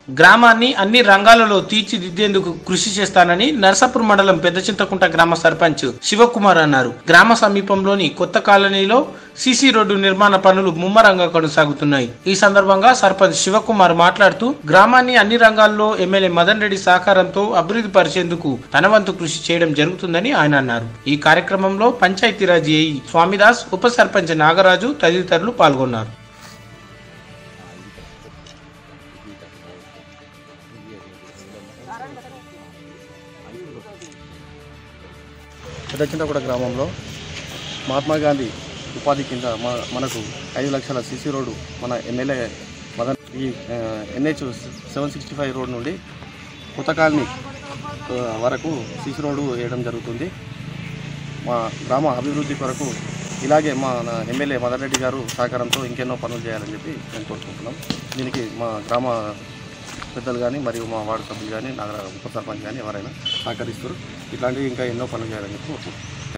గ్రామాన్ని అన్ని రంగాలలో తీర్చిదిద్దేందుకు కృషి చేస్తానని నర్సాపూర్ మండలం పెద్ద చింతకుంట గ్రామ సర్పంచ్ శివకుమార్ అన్నారు గ్రామ సమీపంలోని కొత్త కాలనీలో సీసీ రోడ్డు నిర్మాణ పనులు ముమ్మరంగా కొనసాగుతున్నాయి ఈ సందర్భంగా సర్పంచ్ శివకుమార్ మాట్లాడుతూ గ్రామాన్ని అన్ని రంగాల్లో ఎమ్మెల్యే మదన్ రెడ్డి సహకారంతో అభివృద్ధి పరిచేందుకు తన వంతు కృషి చేయడం జరుగుతుందని ఆయన అన్నారు ఈ కార్యక్రమంలో పంచాయతీరాజ్ ఏఈ స్వామిదాస్ ఉప సర్పంచ్ నాగరాజు తదితరులు పాల్గొన్నారు పెద్దచింతగూడ గ్రామంలో మహాత్మా గాంధీ ఉపాధి కింద మన మనకు ఐదు లక్షల సిసి రోడ్డు మన ఎమ్మెల్యే మదన్ ఈ NH seven sixty five road నుండి కొత్త కాలనీ ఆ, వరకు సిసి రోడ్డు వేయడం జరుగుతుంది మా గ్రామ అభివృద్ధి కొరకు ఇలాగే మా నా ఎమ్మెల్యే మదన్ రెడ్డి గారు సహకారంతో ఇంకెన్నో పనులు చేయాలని చెప్పి మేము కోరుకుంటున్నాం దీనికి మా గ్రామ పెద్దలు కానీ మరియు మా వార్డు సభ్యులు కానీ నగర ఉప సర్పంచ్ కానీ ఎవరైనా సహకరిస్తారు ఇట్లాంటివి ఇంకా ఎన్నో పనులు చేయాలని చెప్పి కోరుకుంటున్నాం